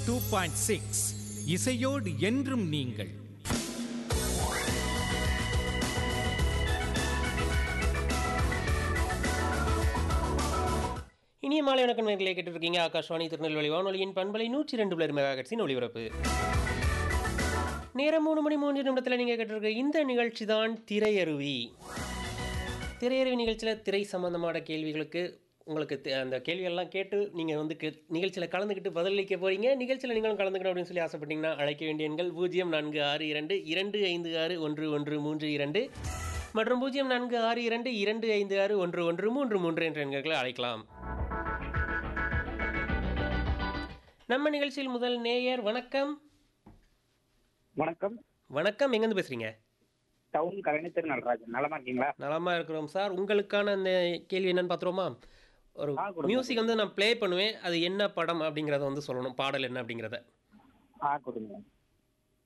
Two point six இசையோடு என்றும் நீங்கள் இனிய மாலை வணக்கம் நேர்களை கேட்டுருக்கீங்க ஆகாஷ்வாணி திருநெல்வேலி வானொலியின் பண்பலை நூற்றி ரெண்டு பிளர் மெகாகட்ஸின் ஒளிபரப்பு நேரம் மூணு மணி மூன்று நிமிடத்தில் நீங்கள் கேட்டிருக்க இந்த நிகழ்ச்சி தான் திரையருவி திரையருவி நிகழ்ச்சியில் திரை சம்பந்தமான கேள்விகளுக்கு உங்களுக்கு தெ- அந்த கேள்வியெல்லாம் கேட்டு நீங்கள் வந்து கே- நிகழ்ச்சியில் கலந்துக்கிட்டு பதிலளிக்க போறீங்க நிகழ்ச்சியில் நீங்களும் கலந்துக்கணும் அப்படின்னு சொல்லி ஆசைப்பட்டீங்கன்னா அழைக்க வேண்டிய எண்கள் பூஜ்ஜியம் நான்கு ஆறு இரண்டு இரண்டு ஐந்து ஆறு ஒன்று ஒன்று மூன்று இரண்டு மற்றும் பூஜ்ஜியம் நான்கு ஆறு இரண்டு இரண்டு ஐந்து ஆறு ஒன்று ஒன்று மூன்று மூன்று என்ற எண்களை அழைக்கலாம் நம்ம நிகழ்ச்சியில் முதல் நேயர் வணக்கம் வணக்கம் வணக்கம் எங்கேருந்து பேசுறீங்க டவுன் கரணி திரு நடராஜன் நலமா இருக்கீங்களா நலமா இருக்கிறோம் சார் உங்களுக்கான அந்த கேள்வி என்னன்னு பார்த்துருவோமா ஒரு ஆ, கொடுங்க. மியூசிக் வந்து நான் ப்ளே பண்ணுவேன் அது என்ன படம் அப்படிங்கிறத வந்து சொல்லணும் பாடல் என்ன அப்படிங்கிறத ஆ கொடுங்க